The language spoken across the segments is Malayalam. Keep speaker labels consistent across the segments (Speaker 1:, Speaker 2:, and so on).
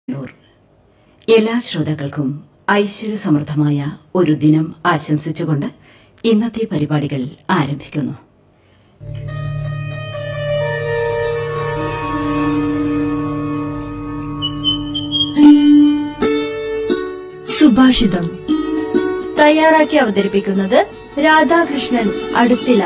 Speaker 1: കണ്ണൂർ എല്ലാ ശ്രോതാക്കൾക്കും ഐശ്വര്യസമൃദ്ധമായ ഒരു ദിനം ആശംസിച്ചുകൊണ്ട് ഇന്നത്തെ പരിപാടികൾ ആരംഭിക്കുന്നു
Speaker 2: സുഭാഷിതം തയ്യാറാക്കി അവതരിപ്പിക്കുന്നത് രാധാകൃഷ്ണൻ അടുത്തില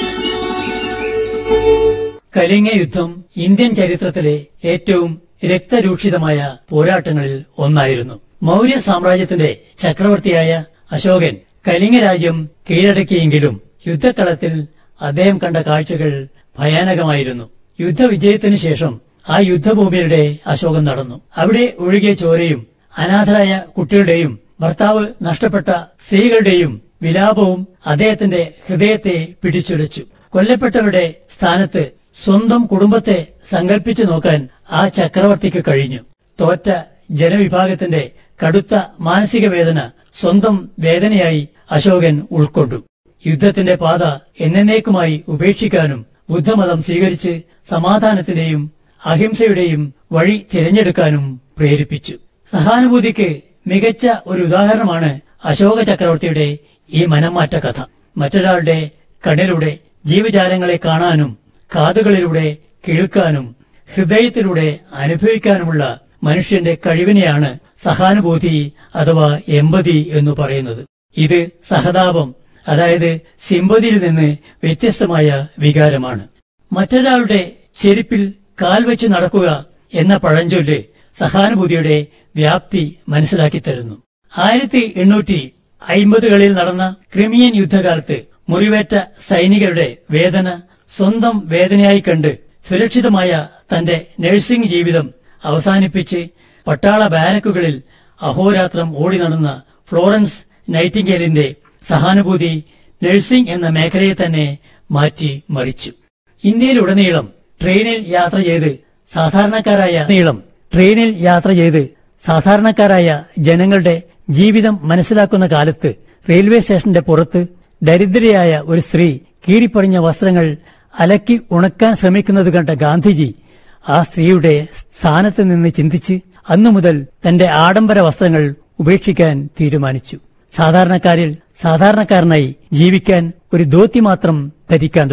Speaker 3: കലിംഗ യുദ്ധം ഇന്ത്യൻ ചരിത്രത്തിലെ ഏറ്റവും രക്തരൂക്ഷിതമായ പോരാട്ടങ്ങളിൽ ഒന്നായിരുന്നു മൗര്യ സാമ്രാജ്യത്തിന്റെ ചക്രവർത്തിയായ അശോകൻ കലിംഗ രാജ്യം കീഴടക്കിയെങ്കിലും യുദ്ധക്കളത്തിൽ അദ്ദേഹം കണ്ട കാഴ്ചകൾ ഭയാനകമായിരുന്നു യുദ്ധവിജയത്തിനു ശേഷം ആ യുദ്ധഭൂമിയുടെ അശോകം നടന്നു അവിടെ ഒഴുകിയ ചോരയും അനാഥരായ കുട്ടികളുടെയും ഭർത്താവ് നഷ്ടപ്പെട്ട സ്ത്രീകളുടെയും വിലാപവും അദ്ദേഹത്തിന്റെ ഹൃദയത്തെ പിടിച്ചുലച്ചു കൊല്ലപ്പെട്ടവരുടെ സ്ഥാനത്ത് സ്വന്തം കുടുംബത്തെ സങ്കല്പിച്ചു നോക്കാൻ ആ ചക്രവർത്തിക്ക് കഴിഞ്ഞു തോറ്റ ജനവിഭാഗത്തിന്റെ കടുത്ത മാനസിക വേദന സ്വന്തം വേദനയായി അശോകൻ ഉൾക്കൊണ്ടു യുദ്ധത്തിന്റെ പാത എന്നേക്കുമായി ഉപേക്ഷിക്കാനും ബുദ്ധമതം സ്വീകരിച്ച് സമാധാനത്തിന്റെയും അഹിംസയുടെയും വഴി തിരഞ്ഞെടുക്കാനും പ്രേരിപ്പിച്ചു സഹാനുഭൂതിക്ക് മികച്ച ഒരു ഉദാഹരണമാണ് അശോക ചക്രവർത്തിയുടെ ഈ മനംമാറ്റ കഥ മറ്റൊരാളുടെ കണ്ണിലൂടെ ജീവജാലങ്ങളെ കാണാനും കാതുകളിലൂടെ കേൾക്കാനും ഹൃദയത്തിലൂടെ അനുഭവിക്കാനുമുള്ള മനുഷ്യന്റെ കഴിവിനെയാണ് സഹാനുഭൂതി അഥവാ എമ്പതി എന്ന് പറയുന്നത് ഇത് സഹതാപം അതായത് സിമ്പതിയിൽ നിന്ന് വ്യത്യസ്തമായ വികാരമാണ് മറ്റൊരാളുടെ ചെരുപ്പിൽ കാൽ വെച്ച് നടക്കുക എന്ന പഴഞ്ചൊല്ല് സഹാനുഭൂതിയുടെ വ്യാപ്തി മനസ്സിലാക്കി തരുന്നു ആയിരത്തി എണ്ണൂറ്റി അയിമ്പതുകളിൽ നടന്ന ക്രിമിയൻ യുദ്ധകാലത്ത് മുറിവേറ്റ സൈനികരുടെ വേദന സ്വന്തം വേദനയായി കണ്ട് സുരക്ഷിതമായ തന്റെ നഴ്സിംഗ് ജീവിതം അവസാനിപ്പിച്ച് പട്ടാള ബാരക്കുകളിൽ അഹോരാത്രം ഓടി നടന്ന ഫ്ലോറൻസ് നൈറ്റിംഗേലിന്റെ സഹാനുഭൂതി നഴ്സിംഗ് എന്ന മേഖലയെ തന്നെ മാറ്റി മറിച്ചു ഇന്ത്യയിലുടനീളം ട്രെയിനിൽ യാത്ര ചെയ്ത് സാധാരണക്കാരായ നീളം ട്രെയിനിൽ യാത്ര ചെയ്ത് സാധാരണക്കാരായ ജനങ്ങളുടെ ജീവിതം മനസ്സിലാക്കുന്ന കാലത്ത് റെയിൽവേ സ്റ്റേഷന്റെ പുറത്ത് ദരിദ്രയായ ഒരു സ്ത്രീ കീറിപ്പറിഞ്ഞ വസ്ത്രങ്ങൾ അലക്കി ഉണക്കാൻ ശ്രമിക്കുന്നത് കണ്ട ഗാന്ധിജി ആ സ്ത്രീയുടെ സ്ഥാനത്ത് നിന്ന് ചിന്തിച്ച് അന്നു മുതൽ തന്റെ ആഡംബര വസ്ത്രങ്ങൾ ഉപേക്ഷിക്കാൻ തീരുമാനിച്ചു സാധാരണക്കാരിൽ സാധാരണക്കാരനായി ജീവിക്കാൻ ഒരു ധോത്തി മാത്രം ധരിക്കാൻ